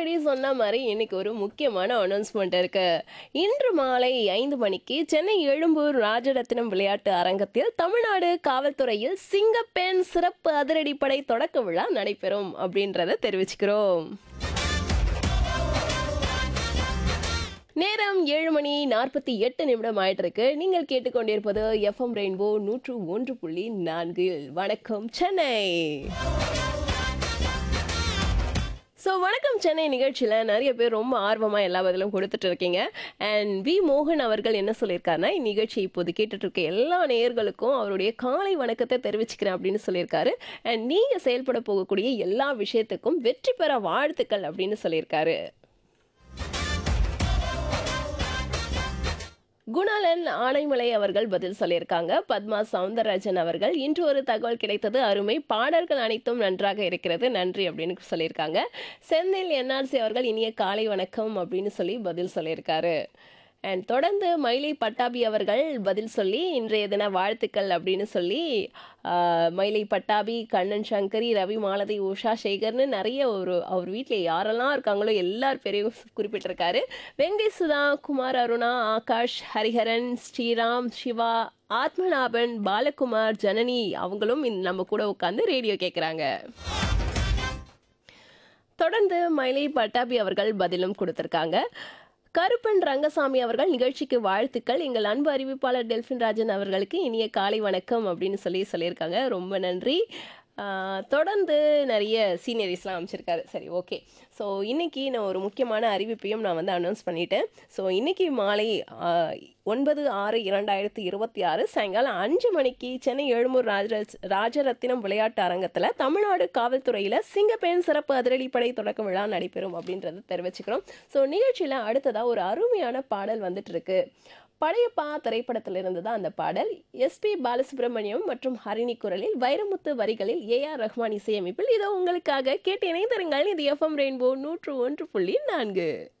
already சொன்ன மாதிரி இன்னைக்கு ஒரு முக்கியமான அனௌன்ஸ்மெண்ட் இருக்கு இன்று மாலை ஐந்து மணிக்கு சென்னை எழும்பூர் ராஜரத்னம் விளையாட்டு அரங்கத்தில் தமிழ்நாடு காவல்துறையில் சிங்கப்பெண் சிறப்பு அதிரடிப்படை தொடக்க விழா நடைபெறும் அப்படின்றத தெரிவிச்சுக்கிறோம் நேரம் ஏழு மணி நாற்பத்தி எட்டு நிமிடம் ஆயிட்டு இருக்கு நீங்கள் கேட்டுக்கொண்டிருப்பது எஃப்எம் ரெயின்போ நூற்று ஒன்று புள்ளி நான்கு வணக்கம் சென்னை ஸோ வணக்கம் சென்னை நிகழ்ச்சியில் நிறைய பேர் ரொம்ப ஆர்வமாக எல்லா பதிலும் கொடுத்துட்டு இருக்கீங்க அண்ட் வி மோகன் அவர்கள் என்ன சொல்லியிருக்காருன்னா இந்நிகழ்ச்சி இப்போது கேட்டுட்டு இருக்க எல்லா நேயர்களுக்கும் அவருடைய காலை வணக்கத்தை தெரிவிச்சுக்கிறேன் அப்படின்னு சொல்லியிருக்காரு அண்ட் நீங்கள் செயல்பட போகக்கூடிய எல்லா விஷயத்துக்கும் வெற்றி பெற வாழ்த்துக்கள் அப்படின்னு சொல்லியிருக்காரு குணாலன் ஆனைமலை அவர்கள் பதில் சொல்லியிருக்காங்க பத்மா சவுந்தரராஜன் அவர்கள் இன்று ஒரு தகவல் கிடைத்தது அருமை பாடல்கள் அனைத்தும் நன்றாக இருக்கிறது நன்றி அப்படின்னு சொல்லியிருக்காங்க செந்தில் என்ஆர்சி அவர்கள் இனிய காலை வணக்கம் அப்படின்னு சொல்லி பதில் சொல்லியிருக்காரு அண்ட் தொடர்ந்து மயிலை பட்டாபி அவர்கள் பதில் சொல்லி இன்றைய தின வாழ்த்துக்கள் அப்படின்னு சொல்லி ஆஹ், மயிலை பட்டாபி கண்ணன் சங்கரி ரவி மாலதி உஷா சேகர்னு நிறைய ஒரு அவர் வீட்டில் யாரெல்லாம் இருக்காங்களோ எல்லார் பேரையும் குறிப்பிட்டிருக்காரு வெங்கடேஷ் சுதா குமார் அருணா ஆகாஷ் ஹரிஹரன் ஸ்ரீராம் சிவா ஆத்மநாபன் பாலகுமார் ஜனனி அவங்களும் இந்த- நம்ம கூட உட்காந்து ரேடியோ கேட்குறாங்க தொடர்ந்து மயிலை பட்டாபி அவர்கள் பதிலும் கொடுத்திருக்காங்க கருப்பன் ரங்கசாமி அவர்கள் நிகழ்ச்சிக்கு வாழ்த்துக்கள் எங்கள் அன்பு அறிவிப்பாளர் டெல்பின் ராஜன் அவர்களுக்கு இனிய காலை வணக்கம் அப்படின்னு சொல்லி சொல்லியிருக்காங்க ரொம்ப நன்றி ஆஹ், தொடர்ந்து நிறைய சீனியரிஸ்லாம் அமைச்சிருக்காரு சரி ஓகே ஸோ இன்னைக்கு நான் ஒரு முக்கியமான அறிவிப்பையும் நான் வந்து அனௌன்ஸ் பண்ணிட்டேன் ஸோ இன்னைக்கு மாலை ஆஹ், ஒன்பது ஆறு இரண்டாயிரத்தி இருபத்தி ஆறு சாயங்காலம் அஞ்சு மணிக்கு சென்னை எழும்பூர் ராஜ ராஜரத்தினம் விளையாட்டு அரங்கத்தில் தமிழ்நாடு காவல்துறையில் சிங்கப்பெண் சிறப்பு அதிரடிப்படை தொடக்க விழா நடைபெறும் அப்படின்றத தெரிவிச்சுக்கிறோம் ஸோ நிகழ்ச்சியில் அடுத்ததாக ஒரு அருமையான பாடல் வந்துட்டு இருக்கு பழையப்பா திரைப்படத்திலிருந்து தான் அந்த பாடல் எஸ்பி பாலசுப்ரமணியம் மற்றும் ஹரிணி குரலில் வைரமுத்து வரிகளில் ஏ ஆர் ரஹ்மான் இசையமைப்பில் இதோ உங்களுக்காக கேட்டு இணைந்திருங்கள் இது எஃப்எம் ரெயின்போ நூற்று ஒன்று புள்ளி நான்கு